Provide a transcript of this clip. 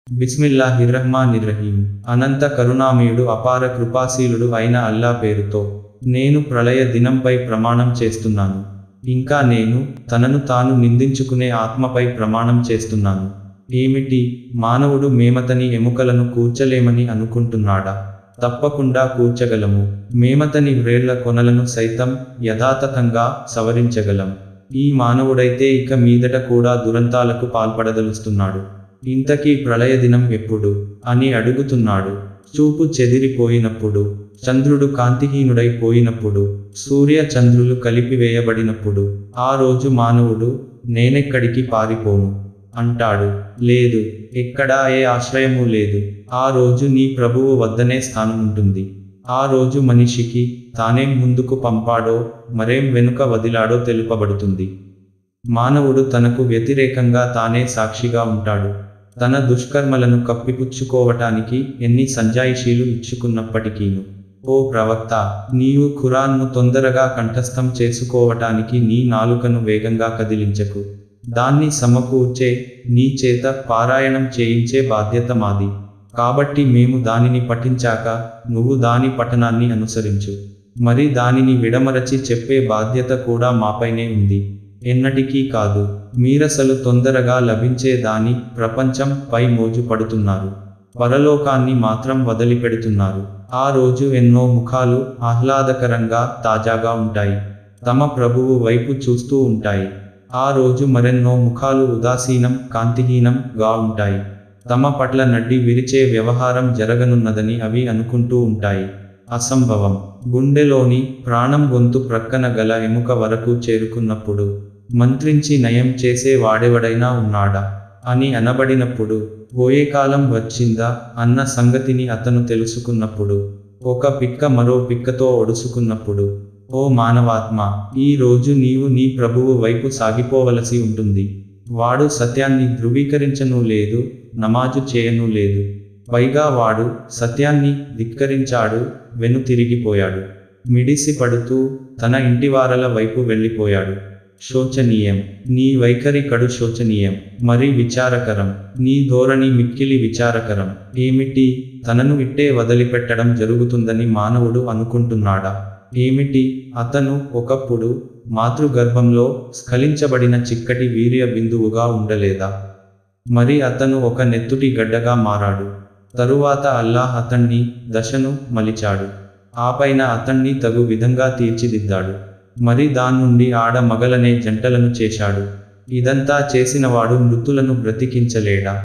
బిస్మిల్లాహిర్రహ్మానిర్రహీం అనంత కరుణామయుడు అపార కృపాశీలుడు అయిన అల్లా పేరుతో నేను ప్రళయ దినంపై ప్రమాణం చేస్తున్నాను ఇంకా నేను తనను తాను నిందించుకునే ఆత్మపై ప్రమాణం చేస్తున్నాను ఏమిటి మానవుడు మేమతని ఎముకలను కూర్చలేమని అనుకుంటున్నాడా తప్పకుండా కూర్చగలము మేమతని వ్రేళ్ల కొనలను సైతం యథాతథంగా సవరించగలం ఈ మానవుడైతే ఇక మీదట కూడా దురంతాలకు పాల్పడదలుస్తున్నాడు ఇంతకీ ప్రళయ దినం ఎప్పుడు అని అడుగుతున్నాడు చూపు చెదిరిపోయినప్పుడు చంద్రుడు కాంతిహీనుడైపోయినప్పుడు సూర్య చంద్రులు కలిపివేయబడినప్పుడు ఆ రోజు మానవుడు నేనెక్కడికి పారిపోను అంటాడు లేదు ఎక్కడా ఏ ఆశ్రయము లేదు ఆ రోజు నీ ప్రభువు వద్దనే స్థానం ఉంటుంది ఆ రోజు మనిషికి తానేం ముందుకు పంపాడో మరేం వెనుక వదిలాడో తెలుపబడుతుంది మానవుడు తనకు వ్యతిరేకంగా తానే సాక్షిగా ఉంటాడు తన దుష్కర్మలను కప్పిపుచ్చుకోవటానికి ఎన్ని సంజాయిషీలు ఇచ్చుకున్నప్పటికీను ఓ ప్రవక్త నీవు ఖురాన్ను తొందరగా కంఠస్థం చేసుకోవటానికి నీ నాలుకను వేగంగా కదిలించకు దాన్ని సమకూర్చే నీ చేత పారాయణం చేయించే బాధ్యత మాది కాబట్టి మేము దానిని పఠించాక నువ్వు దాని పఠనాన్ని అనుసరించు మరి దానిని విడమరచి చెప్పే బాధ్యత కూడా మాపైనే ఉంది ఎన్నటికీ కాదు మీరసలు తొందరగా లభించే దాని ప్రపంచం పై మోజు పడుతున్నారు పరలోకాన్ని మాత్రం వదిలిపెడుతున్నారు ఆ రోజు ఎన్నో ముఖాలు ఆహ్లాదకరంగా తాజాగా ఉంటాయి తమ ప్రభువు వైపు చూస్తూ ఉంటాయి ఆ రోజు మరెన్నో ముఖాలు ఉదాసీనం కాంతిహీనం గా ఉంటాయి తమ పట్ల నడ్డి విరిచే వ్యవహారం జరగనున్నదని అవి అనుకుంటూ ఉంటాయి అసంభవం గుండెలోని ప్రాణం గొంతు ప్రక్కన గల ఎముక వరకు చేరుకున్నప్పుడు మంత్రించి నయం చేసే వాడెవడైనా ఉన్నాడా అని అనబడినప్పుడు పోయే కాలం వచ్చిందా అన్న సంగతిని అతను తెలుసుకున్నప్పుడు ఒక పిక్క మరో పిక్కతో ఒడుసుకున్నప్పుడు ఓ మానవాత్మ ఈ రోజు నీవు నీ ప్రభువు వైపు సాగిపోవలసి ఉంటుంది వాడు సత్యాన్ని ధృవీకరించను లేదు నమాజు చేయను లేదు పైగా వాడు సత్యాన్ని ధిక్కరించాడు వెను తిరిగిపోయాడు మిడిసి పడుతూ తన ఇంటివారల వైపు వెళ్ళిపోయాడు శోచనీయం నీ వైఖరి కడు శోచనీయం మరి విచారకరం నీ ధోరణి మిక్కిలి విచారకరం ఏమిటి తనను ఇట్టే వదిలిపెట్టడం జరుగుతుందని మానవుడు అనుకుంటున్నాడా ఏమిటి అతను ఒకప్పుడు మాతృగర్భంలో స్ఖలించబడిన చిక్కటి వీర్య బిందువుగా ఉండలేదా మరి అతను ఒక నెత్తుటి గడ్డగా మారాడు తరువాత అల్లాహ్ అతన్ని దశను మలిచాడు ఆపైన అతన్ని తగు విధంగా తీర్చిదిద్దాడు మరి దాన్నుండి ఆడ మగలనే జంటలను చేశాడు ఇదంతా చేసినవాడు మృతులను బ్రతికించలేడా